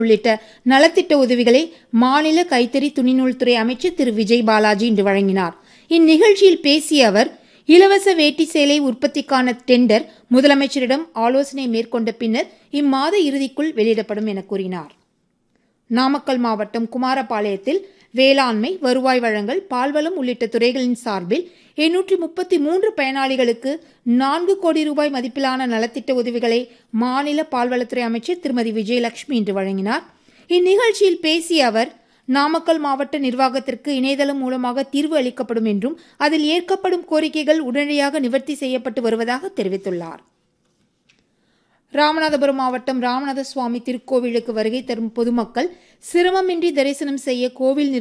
உள்ளிட்ட நலத்திட்ட உதவிகளை மாநில கைத்தறி துணிநூல்துறை அமைச்சர் திரு விஜய் பாலாஜி இன்று வழங்கினார் இந்நிகழ்ச்சியில் பேசிய அவர் இலவச வேட்டி சேலை உற்பத்திக்கான டெண்டர் முதலமைச்சரிடம் ஆலோசனை மேற்கொண்ட பின்னர் இம்மாத இறுதிக்குள் வெளியிடப்படும் என கூறினார் நாமக்கல் மாவட்டம் குமாரபாளையத்தில் வேளாண்மை வருவாய் வழங்கல் பால்வளம் உள்ளிட்ட துறைகளின் சார்பில் எண்ணூற்றி முப்பத்தி மூன்று பயனாளிகளுக்கு நான்கு கோடி ரூபாய் மதிப்பிலான நலத்திட்ட உதவிகளை மாநில பால்வளத்துறை அமைச்சர் திருமதி விஜயலட்சுமி இன்று வழங்கினார் இந்நிகழ்ச்சியில் பேசிய அவர் நாமக்கல் மாவட்ட நிர்வாகத்திற்கு இணையதளம் மூலமாக தீர்வு அளிக்கப்படும் என்றும் அதில் ஏற்கப்படும் கோரிக்கைகள் உடனடியாக நிவர்த்தி செய்யப்பட்டு வருவதாக தெரிவித்துள்ளார் ராமநாதபுரம் மாவட்டம் ராமநாத சுவாமி திருக்கோவிலுக்கு வருகை தரும் பொதுமக்கள் சிரமமின்றி தரிசனம் செய்ய கோவில்